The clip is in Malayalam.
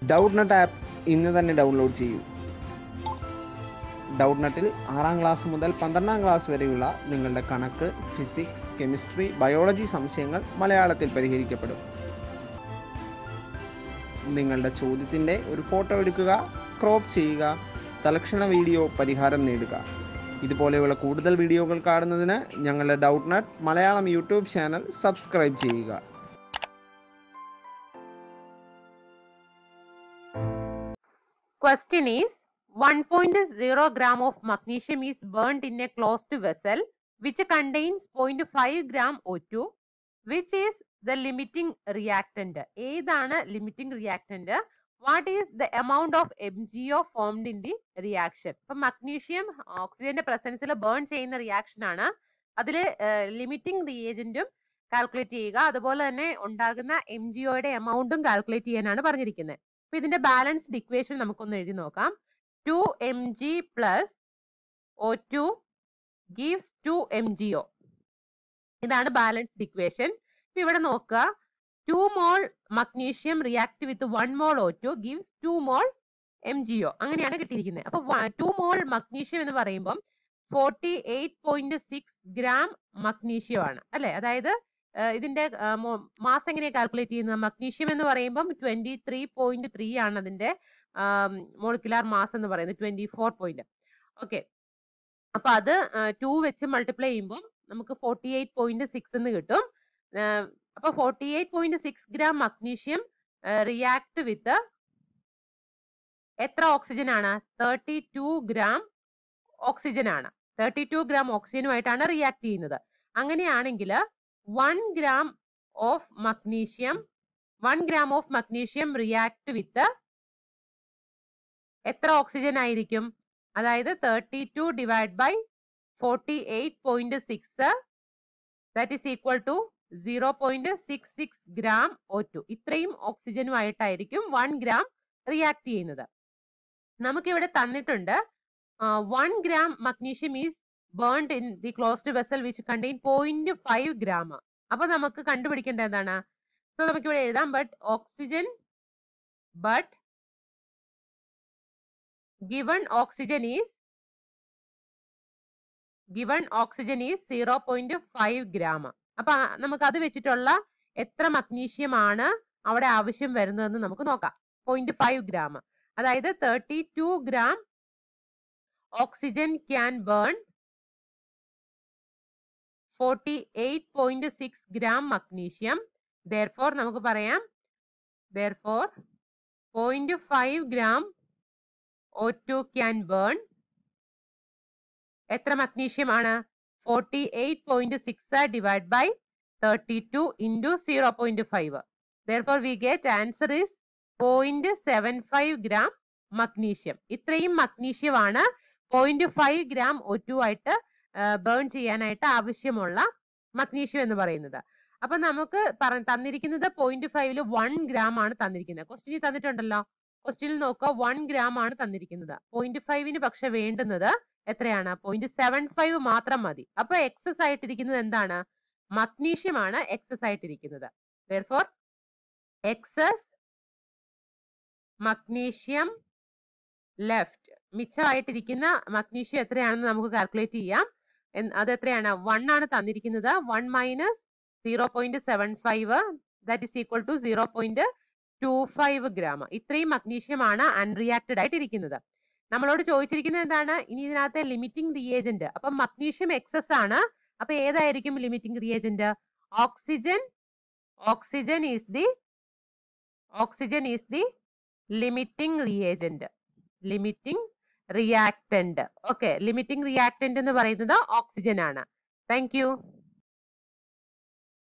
ഡൗട്ട് നട്ട് ആപ്പ് ഇന്ന് തന്നെ ഡൗൺലോഡ് ചെയ്യൂ ഡൗട്ട് നട്ടിൽ ആറാം ക്ലാസ് മുതൽ പന്ത്രണ്ടാം ക്ലാസ് വരെയുള്ള നിങ്ങളുടെ കണക്ക് ഫിസിക്സ് കെമിസ്ട്രി ബയോളജി സംശയങ്ങൾ മലയാളത്തിൽ പരിഹരിക്കപ്പെടും നിങ്ങളുടെ ചോദ്യത്തിൻ്റെ ഒരു ഫോട്ടോ എടുക്കുക ക്രോപ്പ് ചെയ്യുക തലക്ഷണ വീഡിയോ പരിഹാരം നേടുക ഇതുപോലെയുള്ള കൂടുതൽ വീഡിയോകൾ കാണുന്നതിന് ഞങ്ങളുടെ Doubtnut Malayalam YouTube channel subscribe ചെയ്യുക Question is 1.0 gram of magnesium is burnt in a closed vessel which contains 0.5 gram O2 which is the limiting reactant. ഏതാണ് limiting reactant? What is the amount of MgO formed in the reaction? ഇപ്പം മഗ്നീഷ്യം ഓക്സിജന്റെ പ്രസൻസിൽ ബേൺ ചെയ്യുന്ന റിയാക്ഷൻ ആണ് അതിൽ ലിമിറ്റിംഗ് റിയേജന്റും കാൽക്കുലേറ്റ് ചെയ്യുക അതുപോലെ തന്നെ ഉണ്ടാകുന്ന എം ജിഒയുടെ എമൗണ്ടും കാൽക്കുലേറ്റ് ചെയ്യാനാണ് പറഞ്ഞിരിക്കുന്നത് അപ്പൊ ഇതിന്റെ ബാലൻസ്ഡ് ഇക്വേഷൻ നമുക്കൊന്ന് എഴുതി നോക്കാം two M G plus O two gives two M G O ഇതാണ് ബാലൻസ്ഡ് ഇക്വേഷൻ ഇപ്പൊ ഇവിടെ നോക്കുക two mole magnesium react with one mole O two gives two mole M G O അങ്ങനെയാണ് കിട്ടിയിരിക്കുന്നത് അപ്പൊ ടു മോൾ മഗ്നീഷ്യം എന്ന് പറയുമ്പോൾ forty eight point six gram magnesium ആണ് അല്ലെ അതായത് ഇതിന്റെ മാസ് എങ്ങനെയാണ് കാൽക്കുലേറ്റ് ചെയ്യുന്നത് മഗ്നീഷ്യം എന്ന് പറയുമ്പോൾ ട്വന്റി ത്രീ പോയിന്റ് ത്രീ ആണ് അതിന്റെ മോളിക്കുലാർ മാസ് എന്ന് പറയുന്നത് ട്വന്റി ഫോർ പോയിന്റ് ഓക്കെ അപ്പൊ അത് ടു വെച്ച് മൾട്ടിപ്ലൈ ചെയ്യുമ്പോൾ നമുക്ക് ഫോർട്ടി എയ്റ്റ് പോയിന്റ് സിക്സ് എന്ന് കിട്ടും അപ്പൊ forty eight point six gram magnesium react with എത്ര ഓക്സിജൻ ആണ് തേർട്ടി ടു ഗ്രാം ഓക്സിജൻ ആണ് തേർട്ടി ടു ഗ്രാം ഓക്സിജനുമായിട്ടാണ് റിയാക്ട് ചെയ്യുന്നത് അങ്ങനെയാണെങ്കിൽ one gram of magnesium one gram of magnesium react with എത്ര ഓക്സിജൻ ആയിരിക്കും അതായത് thirty two divide by forty eight point six that is equal to zero point six six gram O two ഇത്രയും ഓക്സിജനുമായിട്ടായിരിക്കും വൺ ഗ്രാം റിയാക്ട് ചെയ്യുന്നത് നമുക്കിവിടെ തന്നിട്ടുണ്ട് one gram magnesium is burned in the closed vessel which contain point five gram അപ്പൊ നമുക്ക് കണ്ടുപിടിക്കേണ്ട എന്താണ് സോ നമുക്ക് ഇവിടെ എഴുതാം but oxygen but given oxygen is given oxygen is zero point five gram അപ്പൊ നമുക്ക് അത് വെച്ചിട്ടുള്ള എത്ര മഗ്നീഷ്യം ആണ് അവിടെ ആവശ്യം വരുന്നതെന്ന് നമുക്ക് നോക്കാം പോയിന്റ് ഫൈവ് ഗ്രാം അതായത് thirty two gram oxygen can burn forty eight point six gram magnesium therefore നമുക്ക് പറയാം therefore point five gram O two can burn എത്ര മഗ്നീഷ്യം ആണ് forty eight point six divide by thirty two into zero point five therefore we get answer is point seven five gram magnesium ഇത്രയും മഗ്നീഷ്യമാണ് point five gram O two ആയിട്ട് ബേൺ ചെയ്യാനായിട്ട് ആവശ്യമുള്ള മഗ്നീഷ്യം എന്ന് പറയുന്നത് അപ്പൊ നമുക്ക് തന്നിരിക്കുന്നത് പോയിന്റ് ഫൈവില് വൺ ഗ്രാം ആണ് തന്നിരിക്കുന്നത് ക്വസ്റ്റ്യനിൽ തന്നിട്ടുണ്ടല്ലോ ക്വസ്റ്റ്യനിൽ നോക്കുക വൺ ഗ്രാം ആണ് തന്നിരിക്കുന്നത് പോയിന്റ് ഫൈവിന് പക്ഷെ വേണ്ടുന്നത് എത്രയാണ് പോയിന്റ് സെവൻ ഫൈവ് മാത്രം മതി അപ്പൊ എക്സസ് ആയിട്ടിരിക്കുന്നത് എന്താണ് മഗ്നീഷ്യം ആണ് എക്സസ് ആയിട്ടിരിക്കുന്നത് ദർഫോർ എക്സസ് മഗ്നീഷ്യം ലെഫ്റ്റ് മിച്ചമായിട്ടിരിക്കുന്ന മഗ്നീഷ്യം എത്രയാണെന്ന് നമുക്ക് കാൽക്കുലേറ്റ് ചെയ്യാം അത് എത്രയാണ് വൺ ആണ് തന്നിരിക്കുന്നത് one minus zero point seven five that is equal to zero point two five gram ഇത്രയും മഗ്നീഷ്യമാണ് അൺറിയാക്റ്റഡ് ആയിട്ട് ഇരിക്കുന്നത് നമ്മളോട് ചോദിച്ചിരിക്കുന്നത് എന്താണ് ഇനി ഇതിനകത്തെ ലിമിറ്റിംഗ് റിയേജന്റ് അപ്പൊ മഗ്നീഷ്യം എക്സസ് ആണ് അപ്പൊ ഏതായിരിക്കും limiting reagent oxygen oxygen is the oxygen is the limiting reagent limiting reactant okay limiting reactant എന്ന് പറയുന്നത് ഓക്സിജൻ ആണ് താങ്ക് യു